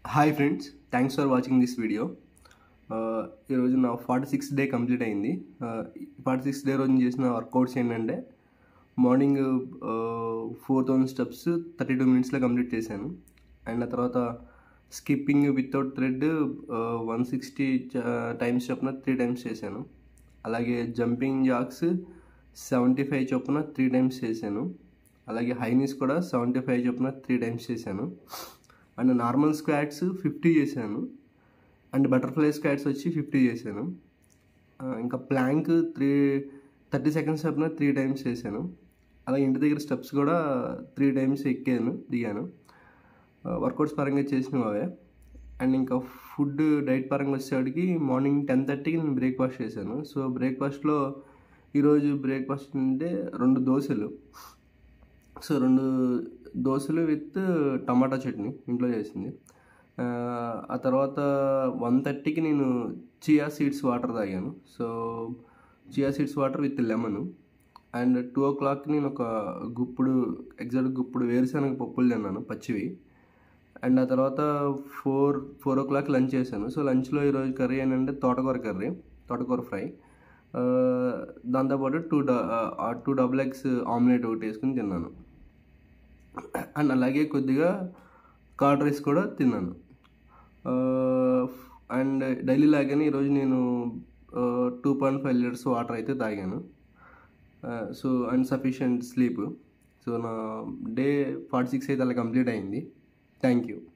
hi friends thanks for watching this video ఈరోజు నా forty six day complete అయింది forty six day రోజు చేసిన వర్కౌట్స్ ఏంటంటే morning four thousand steps thirty two మినిట్స్లో కంప్లీట్ చేశాను అండ్ ఆ తర్వాత skipping without thread one sixty times చొప్పున త్రీ టైమ్స్ చేశాను అలాగే జంపింగ్ జాక్స్ సెవెంటీ ఫైవ్ చొప్పున త్రీ టైమ్స్ చేశాను అలాగే హైనీస్ కూడా సెవెంటీ ఫైవ్ చొప్పున త్రీ టైమ్స్ చేశాను అండ్ నార్మల్ స్క్వాట్స్ ఫిఫ్టీ చేశాను అండ్ బటర్ఫ్లై స్క్వాట్స్ వచ్చి ఫిఫ్టీ చేశాను ఇంకా ప్లాంక్ త్రీ థర్టీ సెకండ్స్ చొప్పున త్రీ టైమ్స్ చేశాను అలాగే ఇంటి దగ్గర స్టెప్స్ కూడా త్రీ టైమ్స్ ఎక్కాను దిగాను వర్కౌట్స్ పరంగా చేసినవి అవే అండ్ ఇంకా ఫుడ్ డైట్ పరంగా వచ్చేవాడికి మార్నింగ్ టెన్ థర్టీకి నేను బ్రేక్ఫాస్ట్ చేశాను సో బ్రేక్ఫాస్ట్లో ఈరోజు బ్రేక్ఫాస్ట్ అంటే రెండు దోశలు సో రెండు దోశలు విత్ టమాటా చట్నీ ఇంట్లో చేసింది ఆ తర్వాత వన్ థర్టీకి నేను చియా సీడ్స్ వాటర్ తాగాను so chia seeds water with lemon and two ఓ క్లాక్కి నేను ఒక గుప్పుడు ఎగ్జాక్ట్ గుప్పుడు వేరుశనగ పప్పులు తిన్నాను పచ్చివి అండ్ ఆ తర్వాత four four o'clock lunch చేశాను సో లంచ్లో ఈరోజు కర్రీ ఏంటంటే తోటకూర కర్రీ తోటకూర ఫ్రై దాంతోపాటు two two double eggs omelette ఒకటి వేసుకుని తిన్నాను అండ్ అలాగే కొద్దిగా కార్డ్ రైస్ కూడా తిన్నాను అండ్ డైలీ లాగానే ఈరోజు నేను two point five litres water అయితే తాగాను so and sufficient sleep so నా డే ఫార్టీ సిక్స్ అయితే అలా కంప్లీట్ అయింది థ్యాంక్ యూ